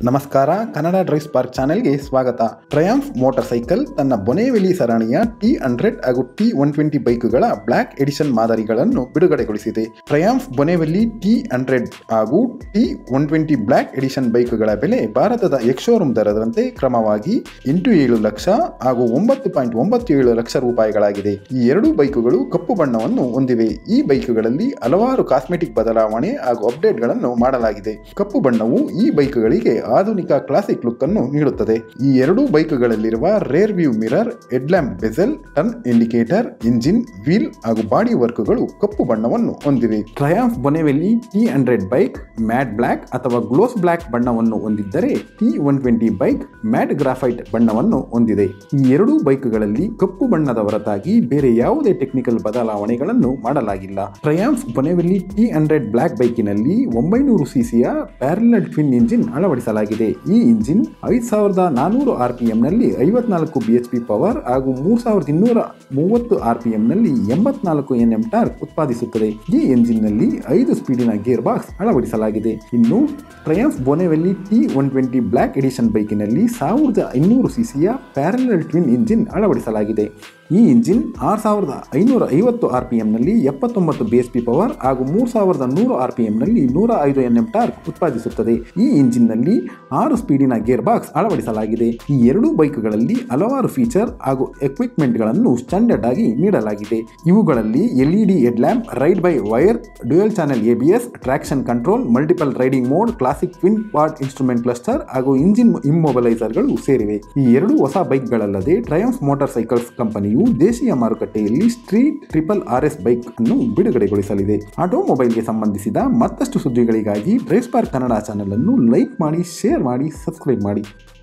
ನಮಸ್ಕಾರ Kannada drive spark ಚಾನೆಲ್ಗೆ ಸ್ವಾಗತ ಟ್ರಯಾಂಫ್ ಮೋಟಾರ್ ಸೈಕಲ್ ತನ್ನ ಬೊನೆವೆಲಿ ಸರಣಿಯ ಟಿ ಹಂಡ್ರೆಡ್ ಹಾಗೂ ಟಿ ಒನ್ ಟ್ವೆಂಟಿ ಬೈಕ್ಗಳ ಬ್ಲ್ಯಾಕ್ ಎಡಿಷನ್ ಮಾದರಿಗಳನ್ನು ಬಿಡುಗಡೆಗೊಳಿಸಿದೆ ಟ್ರಯಾಂಫ್ ಬೊನೆವೆಲಿ ಟಿ ಹಂಡ್ರೆಡ್ ಹಾಗೂ T one twenty black edition ಬೈಕ್ಗಳ ಬೆಲೆ ಭಾರತದ ಎಕ್ಶೋರೂಮ್ ದರದಂತೆ ಕ್ರಮವಾಗಿ ಎಂಟು ಏಳು ಲಕ್ಷ ಹಾಗೂ ಒಂಬತ್ತು ಪಾಯಿಂಟ್ ಒಂಬತ್ತು ಏಳು ಲಕ್ಷ ರೂಪಾಯಿಗಳಾಗಿದೆ ಈ ಎರಡೂ ಬೈಕುಗಳು ಕಪ್ಪು ಬಣ್ಣವನ್ನು ಹೊಂದಿವೆ ಈ ಬೈಕುಗಳಲ್ಲಿ ಹಲವಾರು ಕಾಸ್ಮೆಟಿಕ್ ಬದಲಾವಣೆ ಹಾಗೂ ಅಪ್ಡೇಟ್ಗಳನ್ನು ಮಾಡಲಾಗಿದೆ ಕಪ್ಪು ಬಣ್ಣವು ಈ ಬೈಕ್ಗಳಿಗೆ ಆಧುನಿಕ ಕ್ಲಾಸಿಕ್ ಲುಕ್ ಅನ್ನು ನೀಡುತ್ತದೆ ಈ ಎರಡೂ ಬೈಕ್ಗಳಲ್ಲಿರುವ rear view mirror headlamp bezel turn indicator engine wheel ಹಾಗೂ ಬಾಡಿ ವರ್ಕ್ಗಳು ಕಪ್ಪು ಬಣ್ಣವನ್ನು ಹೊಂದಿವೆ Triumph Bonneville T hundred bike matte black ಅಥವಾ ಗ್ಲೋಸ್ ಬ್ಲ್ಯಾಕ್ ಬಣ್ಣವನ್ನು ಹೊಂದಿದ್ದರೆ T one twenty bike matte graphite ಬಣ್ಣವನ್ನು ಹೊಂದಿದೆ ಈ ಎರಡೂ ಬೈಕ್ಗಳಲ್ಲಿ ಕಪ್ಪು ಬಣ್ಣದ ಹೊರತಾಗಿ ಬೇರೆ ಯಾವುದೇ ಟೆಕ್ನಿಕಲ್ ಬದಲಾವಣೆಗಳನ್ನು ಮಾಡಲಾಗಿಲ್ಲ Triumph Bonneville T hundred black ಬೈಕಿನಲ್ಲಿ ಒಂಬೈನೂರು ಸಿಸಿಯ ಪ್ಯಾರಲಲ್ ಟ್ವಿನ್ ಇಂಜಿನ್ ಅಳವಡಿಸಲಾಗಿದೆ ಈ ಇಂಜಿನ್ ಐದು ಸಾವಿರದ ನಾನೂರು ಆರ್ ಪಿ ಎಂನಲ್ಲಿ ಐವತ್ನಾಲ್ಕು ಬಿ ಎಚ್ ಪಿ ಪವರ್ ಹಾಗೂ ಮೂರು ಸಾವಿರದ ಇನ್ನೂರ ಮೂವತ್ತು ಆರ್ ಪಿ ಎಂನಲ್ಲಿ ಎಂಬತ್ನಾಲ್ಕು ಎನ್ ಎಂ ಟಾರ್ಕ್ ಉತ್ಪಾದಿಸುತ್ತದೆ ಈ ಎಂಜಿನ್ನಲ್ಲಿ ಐದು ಸ್ಪೀಡಿನ ಗೇರ್ ಬಾಕ್ಸ್ ಅಳವಡಿಸಲಾಗಿದೆ ಇನ್ನು Triumph Bonneville T one twenty black edition ಬೈಕಿನಲ್ಲಿ ಸಾವಿರದ ಇನ್ನೂರು ಸಿಸಿಯ ಪ್ಯಾರಲಲ್ ಟ್ವಿನ್ ಇಂಜಿನ್ ಅಳವಡಿಸಲಾಗಿದೆ ಈ ಇಂಜಿನ್ ಆರು ಸಾವಿರದ ಐನೂರ ಐವತ್ತು ಆರ್ ಪಿ ಎಂನಲ್ಲಿ ಎಪ್ಪತ್ತೊಂಬತ್ತು ಬಿ ಎಸ್ ಪಿ ಪವರ್ ಹಾಗೂ ಮೂರು ಸಾವಿರದ ನೂರು ಆರ್ ಪಿ ಎಂನಲ್ಲಿ ನೂರ ಐದು ಎನ್ ಎಂ ಟಾರ್ಕ್ ಉತ್ಪಾದಿಸುತ್ತದೆ ಈ ಇಂಜಿನ್ನಲ್ಲಿ ಆರು ಸ್ಪೀಡಿನ ಗೇರ್ ಬಾಕ್ಸ್ ಅಳವಡಿಸಲಾಗಿದೆ ಈ ಎರಡೂ ಬೈಕ್ಗಳಲ್ಲಿ ಹಲವಾರು ಫೀಚರ್ ಹಾಗೂ ಎಕ್ವಿಪ್ಮೆಂಟ್ಗಳನ್ನು ಸ್ಟ್ಯಾಂಡರ್ಡ್ ಆಗಿ ನೀಡಲಾಗಿದೆ ಇವುಗಳಲ್ಲಿ LED head lamp ride by wire dual channel ABS traction control multiple riding mode classic twin part instrument cluster ಹಾಗೂ ಇಂಜಿನ್ ಇಮ್ಮೊಬಲೈಸರ್ಗಳು ಸೇರಿವೆ ಈ ಎರಡು ಹೊಸ ಬೈಕ್ಗಳಲ್ಲದೆ ಟ್ರಯಂಫ್ ಮೋಟಾರ್ ಸೈಕಲ್ಸ್ ಕಂಪನಿಯು ದೇಶೀಯ ಮಾರುಕಟ್ಟೆಯಲ್ಲಿ street triple R S bike ಅನ್ನು ಬಿಡುಗಡೆಗೊಳಿಸಲಿದೆ ಆಟೋಮೊಬೈಲ್ಗೆ ಸಂಬಂಧಿಸಿದ ಮತ್ತಷ್ಟು ಸುದ್ದಿಗಳಿಗಾಗಿ ಡ್ರೈವ್ ಸ್ಪಾರ್ಕ್ ಕನ್ನಡ ಚಾನಲ್ ಅನ್ನು ಲೈಕ್ ಮಾಡಿ ಶೇರ್ ಮಾಡಿ ಸಬ್ಸ್ಕ್ರೈಬ್ ಮಾಡಿ